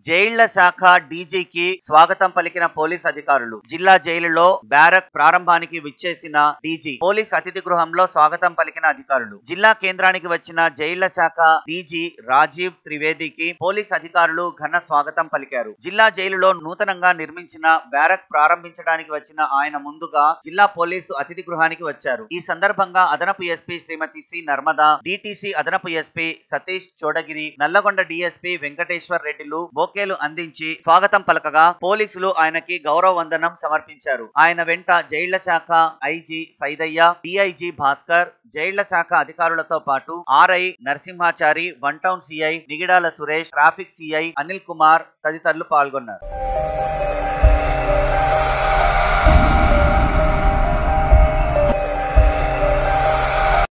జైళ్ల శాఖ డీజీకి స్వాగతం పలికిన పోలీస్ అధికారులు జిల్లా జైలులో బ్యారక్ ప్రారంభానికి విచ్చేసిన డీజీ పోలీస్ అతిథి గృహంలో స్వాగతం పలికిన అధికారులు జిల్లా కేంద్రానికి వచ్చిన జైళ్ల శాఖ డీజీ రాజీవ్ త్రివేదికి పోలీస్ అధికారులు ఘన స్వాగతం పలికారు జిల్లా జైలులో నూతనంగా నిర్మించిన బ్యారక్ ప్రారంభించడానికి వచ్చిన ఆయన ముందుగా జిల్లా పోలీసు అతిథి గృహానికి వచ్చారు ఈ సందర్భంగా అదనపు SP Shrimati C Narmada DTC అదనపు ఎస్పీ సతీష్ చోడగిరి నల్లగొండ డిఎస్పీ వెంకటేశ్వర్ రెడ్డిలు బోకేలు అందించి స్వాగతం పలకగా పోలీసులు ఆయనకి గౌరవ వందనం సమర్పించారు ఆయన వెంట జైళ్ల శాఖ ఐజీ సైదయ్య డిఐజీ భాస్కర్ జైళ్ల శాఖ అధికారులతో పాటు RI Narasimhachari one town CI Nigidala Suresh traffic CI Anil Kumar తదితరులు పాల్గొన్నారు